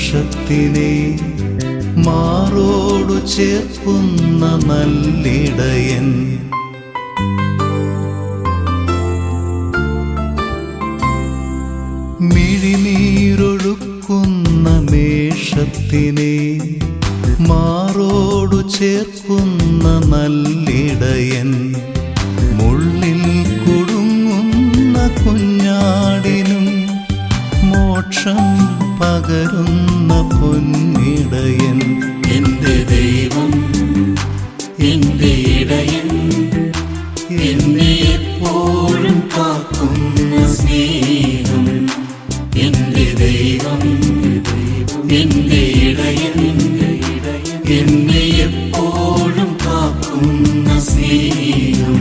മേഷത്തിനെ മാറോടു ചേർക്കുന്ന നല്ലിടയൻ മിഴിനീരൊഴുക്കുന്ന മേഷത്തിനെ മാറോടു ചേർക്കുന്ന നല്ലിടയൻ മുള്ളിൽ കുടുങ്ങുന്ന കുഞ്ഞാടിനും മോക്ഷം പകരുന്ന പൊന്നിടയൻ എന്റെ ദൈവം എന്റെ ഇടയൻ എന്നെ എപ്പോഴും കാക്കുന്ന സ്നേഹം എന്റെ ദൈവം എന്റെ ഇടയൻ എന്നെ എപ്പോഴും കാക്കുന്ന സ്നേഹം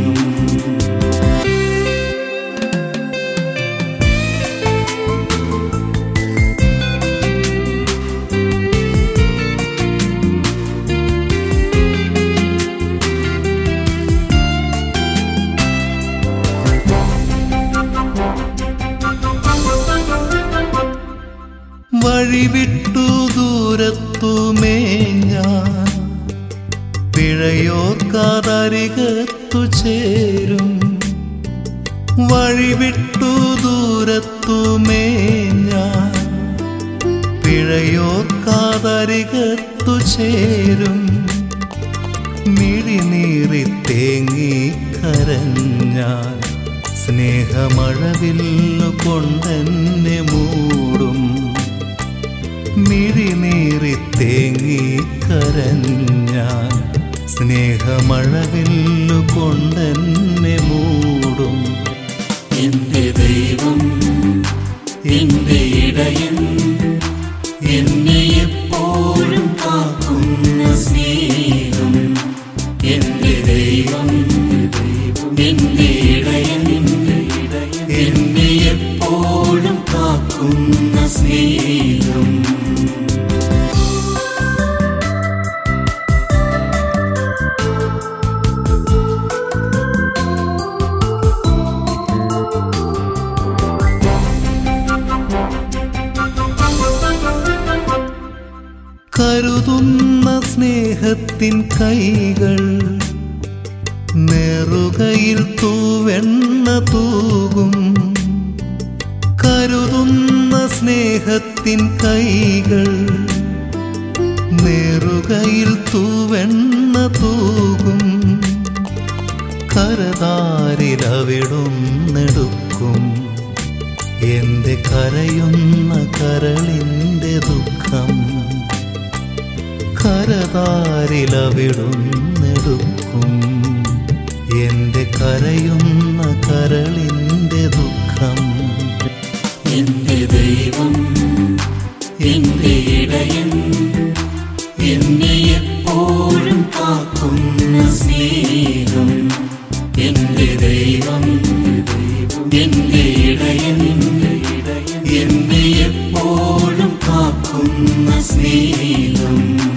വഴിവിട്ടു ദൂരത്തുമേ ഞാൻ പിഴയോർക്കാതരികത്തു ചേരും വഴിവിട്ടു ദൂരത്തുമേ ഞാൻ പിഴയോർക്കാതരികത്തു ചേരും മിഴിനീറി തേങ്ങി കരഞ്ഞാൽ സ്നേഹമഴവില്ലു കൊണ്ടെന്നെ മൂടും മിഴിനീറി തേങ്ങി കരഞ്ഞാൽ സ്നേഹമഴവില്ലു കൊണ്ടെന്നെ മൂടും എന്റെ ദൈവം എന്റെ ഇടയൻ എന്നെ എപ്പോഴും കാക്കുന്ന സ്നേഹം എന്റെ ദൈവം എന്റെ ഇടയൻ എന്നെ എപ്പോഴും കാക്കുന്ന സ്നേഹം കരുതുന്ന സ്നേഹത്തിൻ കൈകൾ നെറുകയിൽ തൂവെണ്ണ തൂകും കരുതുന്ന സ്നേഹത്തിൻ കൈകൾ നെറുകയിൽ തൂവെണ്ണ തൂകും കരതാരിലവിടുന്നെടുക്കും എന്റെ കരയുന്ന കരളിന്റെ ദുഃഖം കരതാരിലവിടുന്നെടുക്കും എന്റെ കരയുന്ന കരളിന്റെ ദുഃഖം എന്റെ ദൈവം എന്റെ ഇടയൻ എന്നെ എപ്പോഴും കാക്കുന്ന സ്നേഹം എന്റെ ദൈവം എന്റെ ഇടയൻ എന്നെ എപ്പോഴും കാക്കുന്ന സ്നേഹം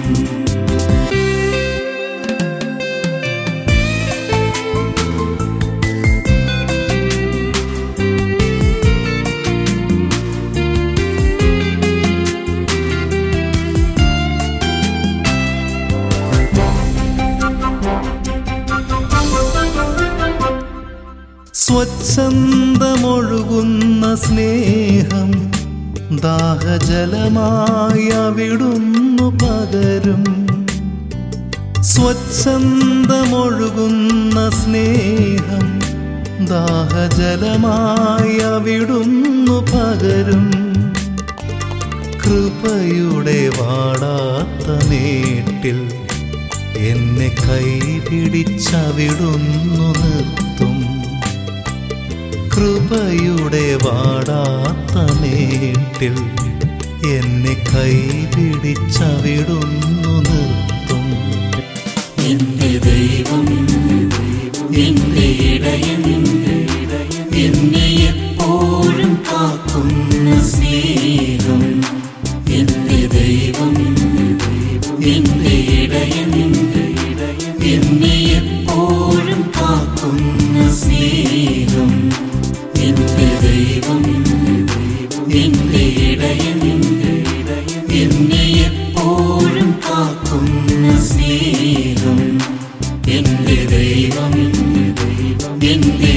സ്വച്ഛന്തമൊഴുകുന്ന സ്നേഹം ദാഹജലമായി അവിടുന്നു പകരും സ്വച്ഛന്തമൊഴുകുന്ന സ്നേഹം ദാഹജലമായി അവിടുന്നു പകരും കൃപയുടെ വാടാത്ത നേട്ടിൽ എന്നെ കൈപിടിച്ചവിടുന്നു നിർത്തും കൃപയുടെ വാടാത്ത നേട്ടിൽ എന്നെ കൈപിടിച്ചവിടുന്നു നിർത്തും എന്റെ ദൈവം എന്റെ ഇടയൻ എന്നെ എപ്പോഴും കാക്കുന്ന സ്നേഹം എന്റെ ദൈവം എന്റെ ഇടയൻ എന്നെ എപ്പോഴും കാക്കുന്ന സ്നേഹം എന്റെ ദൈവം എന്റെ ഇടയൻ എന്നെ എന്റെ